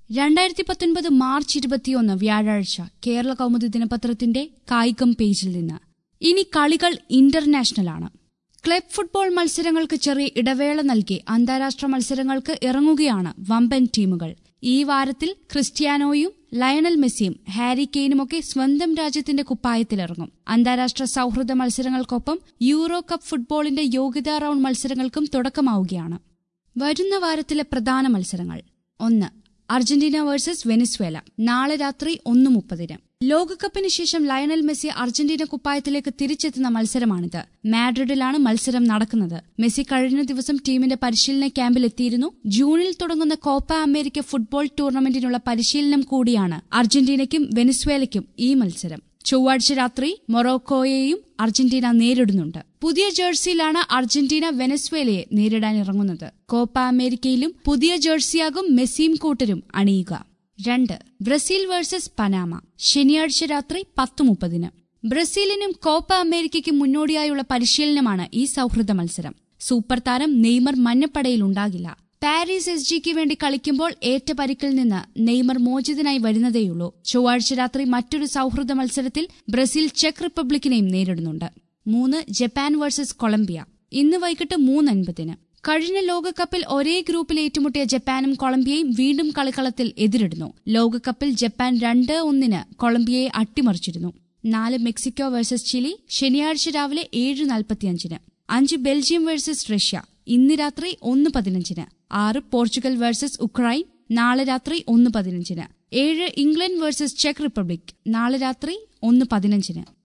രണ്ടായിരത്തി പത്തൊൻപത് മാർച്ച് ഇരുപത്തിയൊന്ന് വ്യാഴാഴ്ച കേരള കൗമുദി ദിനപത്രത്തിന്റെ കായികം പേജിൽ നിന്ന് ഇനി കളികൾ ഇന്റർനാഷണലാണ് ക്ലബ് ഫുട്ബോൾ മത്സരങ്ങൾക്ക് ചെറിയ ഇടവേള നൽകി അന്താരാഷ്ട്ര മത്സരങ്ങൾക്ക് ഇറങ്ങുകയാണ് വമ്പൻ ടീമുകൾ ഈ വാരത്തിൽ ക്രിസ്ത്യാനോയും ലയണൽ മെസ്സിയും ഹാരി കെയ്നുമൊക്കെ സ്വന്തം രാജ്യത്തിന്റെ കുപ്പായത്തിലിറങ്ങും അന്താരാഷ്ട്ര സൌഹൃദ മത്സരങ്ങൾക്കൊപ്പം യൂറോ കപ്പ് ഫുട്ബോളിന്റെ യോഗ്യതാ റൌണ്ട് മത്സരങ്ങൾക്കും തുടക്കമാവുകയാണ് വരുന്ന വാരത്തിലെ പ്രധാന മത്സരങ്ങൾ ഒന്ന് അർജന്റീന വേഴ്സസ് വെനിസ്വേല നാളെ രാത്രി ഒന്ന് മുപ്പതിന് ലോകകപ്പിന് ശേഷം ലയണൽ മെസ്സി അർജന്റീന കുപ്പായത്തിലേക്ക് തിരിച്ചെത്തുന്ന മത്സരമാണിത് മാഡ്രിഡിലാണ് മത്സരം നടക്കുന്നത് മെസ്സി കഴിഞ്ഞ ദിവസം ടീമിന്റെ പരിശീലന ക്യാമ്പിൽ എത്തിയിരുന്നു ജൂണിൽ തുടങ്ങുന്ന കോപ്പ അമേരിക്ക ഫുട്ബോൾ ടൂർണമെന്റിനുള്ള പരിശീലനം കൂടിയാണ് അർജന്റീനയ്ക്കും വെനിസ്വേലയ്ക്കും ഈ മത്സരം ചൊവ്വാഴ്ച രാത്രി മൊറോക്കോയെയും അർജന്റീന നേരിടുന്നുണ്ട് പുതിയ ജേഴ്സിയിലാണ് അർജന്റീന വെനസ്വേലയെ നേരിടാനിറങ്ങുന്നത് കോപ്പ അമേരിക്കയിലും പുതിയ ജേഴ്സിയാകും മെസ്സിയും കൂട്ടരും അണിയുക രണ്ട് ബ്രസീൽ വേഴ്സസ് പനാമ ശനിയാഴ്ച രാത്രി പത്ത് മുപ്പതിന് ബ്രസീലിനും കോപ്പ അമേരിക്കയ്ക്കും മുന്നോടിയായുള്ള പരിശീലനമാണ് ഈ സൌഹൃദ മത്സരം സൂപ്പർ താരം നെയ്മർ മഞ്ഞപ്പടയിലുണ്ടാകില്ല പാരീസ് എസ് ജിക്ക് വേണ്ടി കളിക്കുമ്പോൾ ഏറ്റ പരിക്കിൽ നിന്ന് നെയ്മർ മോചിതനായി വരുന്നതേയുള്ളൂ ചൊവ്വാഴ്ച രാത്രി മറ്റൊരു സൌഹൃദ മത്സരത്തിൽ ബ്രസീൽ ചെക്ക് റിപ്പബ്ലിക്കിനെയും നേരിടുന്നുണ്ട് മൂന്ന് ജപ്പാൻ വേഴ്സസ് കൊളംബിയ ഇന്ന് വൈകിട്ട് മൂന്ന് അൻപതിന് കഴിഞ്ഞ ലോകകപ്പിൽ ഒരേ ഗ്രൂപ്പിൽ ഏറ്റുമുട്ടിയ ജപ്പാനും കൊളംബിയയും വീണ്ടും കളിക്കളത്തിൽ എതിരിടുന്നു ലോകകപ്പിൽ ജപ്പാൻ രണ്ട് ഒന്നിന് കൊളംബിയയെ അട്ടിമറിച്ചിരുന്നു നാല് മെക്സിക്കോ വേഴ്സസ് ചിലി ശനിയാഴ്ച രാവിലെ ഏഴ് നാൽപ്പത്തിയഞ്ചിന് അഞ്ച് ബെൽജിയം വേഴ്സസ് റഷ്യ ഇന്ന് രാത്രി ഒന്ന് പതിനഞ്ചിന് ആറ് പോർച്ചുഗൽ വേഴ്സസ് ഉക്രൈൻ നാളെ രാത്രി ഒന്ന് പതിനഞ്ചിന് ഏഴ് ഇംഗ്ലണ്ട് വേഴ്സസ് ചെക്ക് റിപ്പബ്ലിക് നാളെ രാത്രി ഒന്ന് പതിനഞ്ചിന്